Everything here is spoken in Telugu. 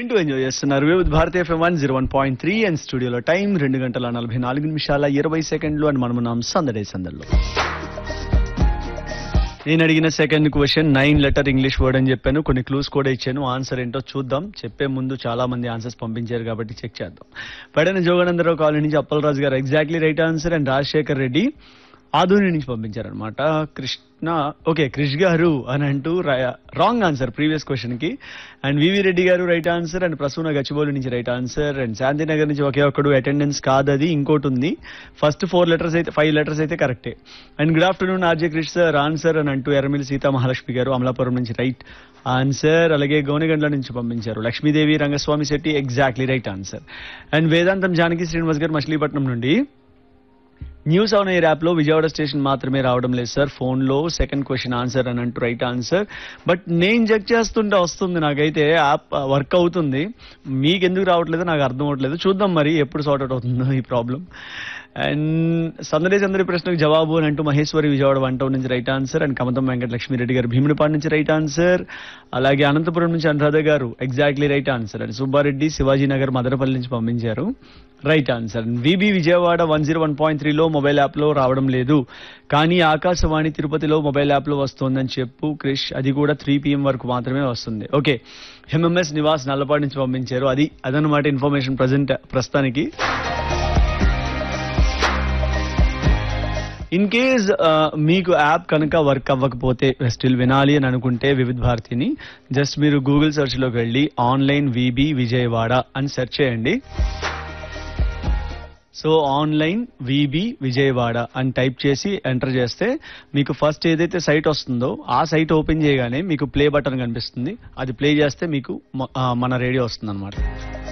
వింటూ ఎంజాయ్ చేస్తున్నారు Vividh Bharati FM one zero one point three and స్టూడియోలో టైం రెండు గంటల నలభై నాలుగు నిమిషాల ఇరవై సెకండ్లు అని మనం ఉన్నాం సందడే సందర్లో నేను అడిగిన second question nine letter English word అని చెప్పాను కొన్ని క్లూస్ కూడా ఇచ్చాను ఆన్సర్ ఏంటో చూద్దాం చెప్పే ముందు చాలా మంది ఆన్సర్స్ పంపించారు కాబట్టి చెక్ చేద్దాం పడన జోగానందరావు కాలనీ నుంచి Appalaraju garu exactly right answer and Rajasekhar Reddy ఆధుని నుంచి పంపించారనమాట కృష్ణ ఓకే క్రిష్ గారు అని అంటూ రాంగ్ ఆన్సర్ ప్రీవియస్ క్వశ్చన్ కి and VV Reddy garu right answer and Prasuna Gachibowli నుంచి రైట్ ఆన్సర్ అండ్ శాంతినగర్ నుంచి ఒకే ఒక్కడు అటెండెన్స్ కాదది ఇంకోటి ఉంది ఫస్ట్ ఫోర్ లెటర్స్ అయితే ఫైవ్ లెటర్స్ అయితే కరెక్టే and good afternoon RJ Krish sir answer అని అంటూ ఎర్రమిల్లి సీతా మహాలక్ష్మి గారు అమలాపురం నుంచి రైట్ ఆన్సర్ అలాగే గోనెగండ్ల నుంచి పంపించారు Lakshmidevi Rangaswamy Shetty exactly right answer and Vedantam Janaki Srinivas గారు మచిలీపట్నం నుండి న్యూస్ ఆన్ ఎయిర్ యాప్ లో విజయవాడ స్టేషన్ మాత్రమే రావడం లేదు సార్ ఫోన్ లో సెకండ్ క్వశ్చన్ ఆన్సర్ అని అంటూ రైట్ ఆన్సర్ బట్ నేను చెక్ చేస్తుంటే వస్తుంది నాకైతే యాప్ వర్క్ అవుతుంది మీకు ఎందుకు రావట్లేదు నాకు అర్థం అవ్వట్లేదు చూద్దాం మరి ఎప్పుడు సార్ట్ అవుట్ అవుతుందో ఈ ప్రాబ్లం అండ్ సందడి సందడి ప్రశ్నకు జవాబు అని అంటూ మహేశ్వరి విజయవాడ వన్ టౌన్ నుంచి right answer and Kamatam Venkata Lakshmi Reddy garu Bhimunipadu నుంచి రైట్ ఆన్సర్ అలాగే అనంతపురం నుంచి Anuradha garu exactly right answer and Subba Reddy Shivaji Nagar Madanapalle నుంచి పంపించారు right answer VB Vijayawada one zero one point త్రీలో మొబైల్ యాప్ లో రావడం లేదు కానీ ఆకాశవాణి తిరుపతిలో మొబైల్ యాప్ లో వస్తుందని చెప్పు క్రిష్ అది కూడా త్రీ పిఎం వరకు మాత్రమే వస్తుంది ఓకే ఎంఎంఎస్ నివాస్ నల్లపాటి నుంచి పంపించారు అది అదనమాట ఇన్ఫర్మేషన్ ప్రజెంట్ ప్రస్తుతానికి ఇన్ కేస్ మీకు యాప్ కనుక వర్క్ అవ్వకపోతే స్టిల్ వినాలి అని అనుకుంటే వివిధ్ భారతిని జస్ట్ మీరు గూగుల్ సెర్చ్ లోకి వెళ్ళి ఆన్లైన్ విబి విజయవాడ అని సెర్చ్ చేయండి సో ఆన్లైన్ విబి విజయవాడ అని టైప్ చేసి ఎంటర్ చేస్తే మీకు ఫస్ట్ ఏదైతే సైట్ వస్తుందో ఆ సైట్ ఓపెన్ చేయగానే మీకు ప్లే బటన్ కనిపిస్తుంది అది ప్లే చేస్తే మీకు మ- ఆ, మన రేడియో వస్తుంది